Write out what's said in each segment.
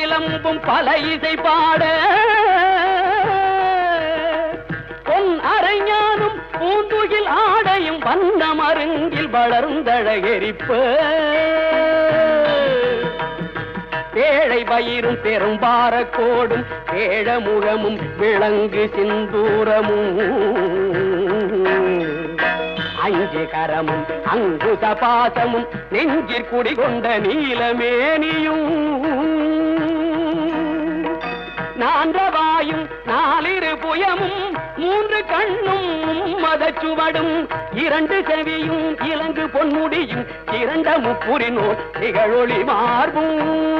சிலம்பும் பல இசை பாட பொன் அரைஞானும் பூந்துகில் ஆடையும் வண்ண மருங்கில் வளர்ந்தழகெரிப்ப பேழை பயிரும் பெரும்பார கோடும் பேழ முகமும் விளங்கு சிந்தூரமும் அஞ்சு கரமும் அங்குத பாசமும் நெஞ்சிற் குடிகொண்ட நீலமேனியும் நான்றவாயும் நாலிரு புயமும் மூன்று கண்ணும் மதச்சுவடும் இரண்டு செவியும் இலங்கு பொன்முடியும் இரண்ட முப்புரினோ திகழொளி மார்பும்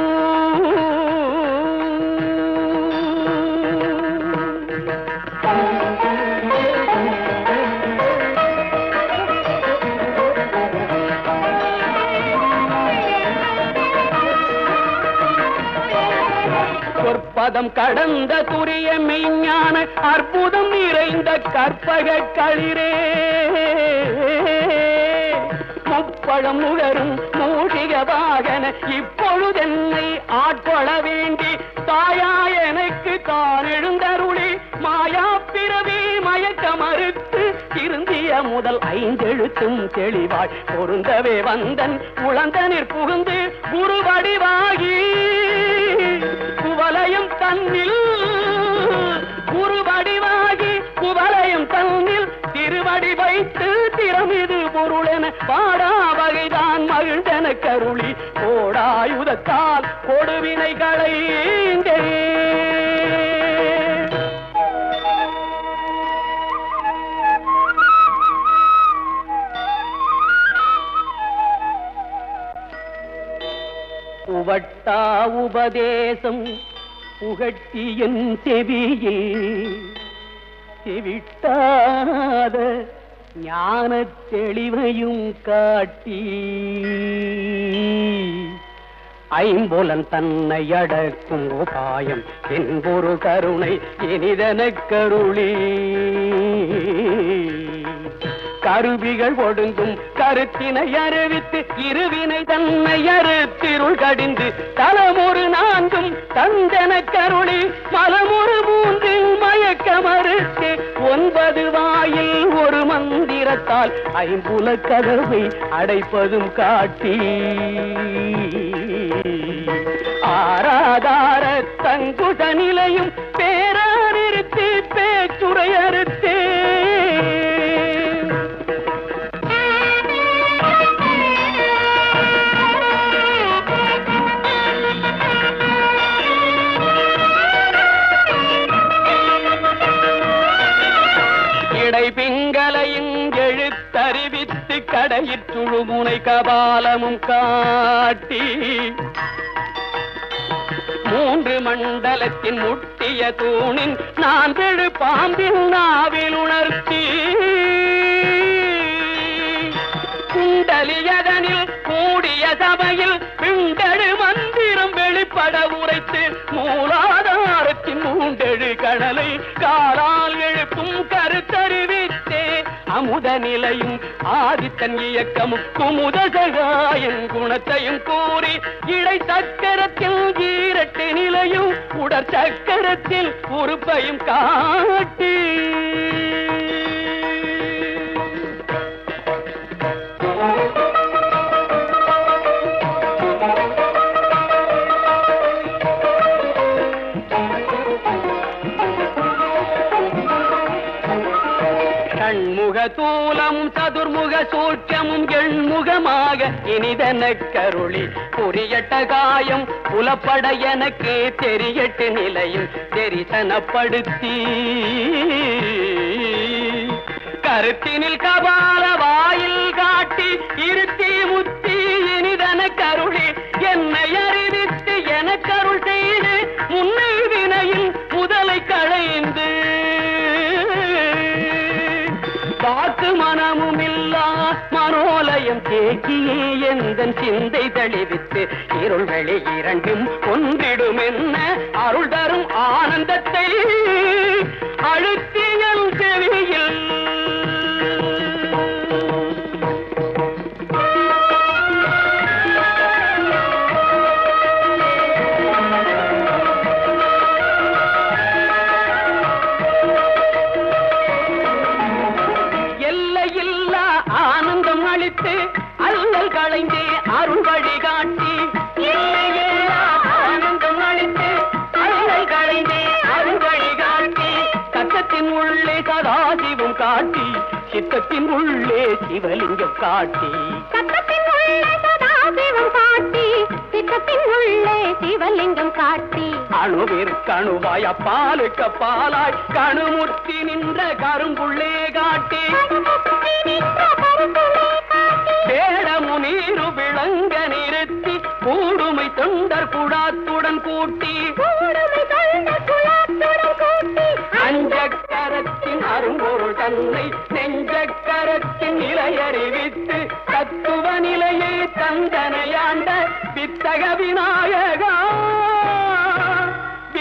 சொற்பதம் கடந்த துரிய மெய்ஞான அற்புதம் நிறைந்த கற்பக களிரே முப்பழம் நுகரும் மூஷிக வாகன இப்பொழுதென்னை ஆட்கொள்ள வேண்டி தாயா எனக்கு தான் எழுந்தருளி மாயா பிறவி மயக்க மறுத்து திருந்திய முதல் ஐந்தெழுத்தும் தெளிவாய் பொருந்தவே வந்தன் உழந்தனிற் புகுந்து குரு வடிவாகி குவலயம் தன்னில் குரு வடிவாகி குவலயம் தன்னில் திருவடி வைத்து திறமிது பொருளென பாடா வகைதான் மகிழ்ந்தன கருளி கோடாயுதத்தால் கொடுவினைகளை உவட்டா உபதேசம் புகட்டியன் செவியில் செவிட்டாத ஞானத் தெளிவையும் காட்டி ஐம்புலன் தன்னை அடக்கும் உபாயம் என்பொரு கருணை இனிதனக் கருளி கருவிகள் ஒடுங்கும் கருத்தினை அறிவித்து இருவினை தன்னை அறுத்திருள் கடிந்து தலமொரு நான்கும் தந்தன கருளி மலமொரு மூன்றில் மயக்க மறுத்து ஒன்பது வாயில் ஒரு மந்திரத்தால் ஐம்புல கதவை அடைப்பதும் காட்டி ஆராதார தங்குத நிலையும் பேரா நிறுத்தி பேச்சுரை அறுத்தே இடை பிங்களையும் எழுத்தறிவித்து கடையிற் சுழுமுனை கபாலமும் காட்டி மூன்று மண்டலத்தின் முட்டிய தூணின் நான் தெழு பாம்பின் நாவில் உணர்த்தி குண்டலியதனில் கூடிய சபையில் பிண்டழு மந்திரம் வெளிப்பட உரைத்து மூலாதாரத்தின் மூண்டெழு கடலை காலால் எழுப்பும் கருத்தறிவித்தே அமுத நிலையும் ஆதித்தன் இயக்கமும் குமுத சகாயன் குணத்தையும் கூறி இடை சக்கரத்தில் ஈரட்டு நிலையும் உடற் சக்கரத்தில் உறுப்பையும் காட்டி ஷண்முக தூலமும் சதுர்முக சூட்சமும் எண்முகமாக இனிதன கருளி புரியட்ட காயம் புலப்பட எனக்கு தெரியட்டு நிலையும் தெரிசனப்படுத்தி கருத்தினில் கபால வாயில் காட்டி இருத்தி முத்தி இனிதன கருளி என்னை அறிவித்து எனக்கருள் செய்து முன்னை வினையில் முதலை களைந்து வாக்கு மனமுமில்லா மனோலயம் தேக்கியே எந்தன் சிந்தை தெளிவித்து இருள் வெளி இரண்டும் ஒன்றிடும் என்ன அருள் தரும் ஆனந்தத்தை அழுத்தியல் செவியில் உள்ளே சதாசிவம் காட்டி சித்தத்தின் உள்ளே சிவலிங்கம் காட்டி சத்தத்தின் உள்ளே சதாசிவம் காட்டி சித்தத்தின் உள்ளே சிவலிங்கம் காட்டி அணுவிற்கணுவாய் அப்பாலுக்கு பாலாய் கணுமுற்றி நின்ற கரும்புள்ளே காட்டி கருமுத்தி நின்ற கருத்துளே காட்டி வேடமு நீரு விளங்க நிறுத்தி கூடுமை தொண்டர் குடாத்துடன் கூட்டி கூடுமை கொண்ட குலத்துடன் கூட்டி அஞ்சக்கரத்தின் அரும்பொருள் தன்னை நெஞ்சக்கரத்தின் நிலையறிவித்து தத்துவ நிலையை தந்தனையாண்ட வித்தக விநாயகா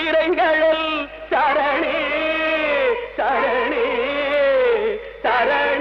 விரைகளில் சரணே சரணே சரணே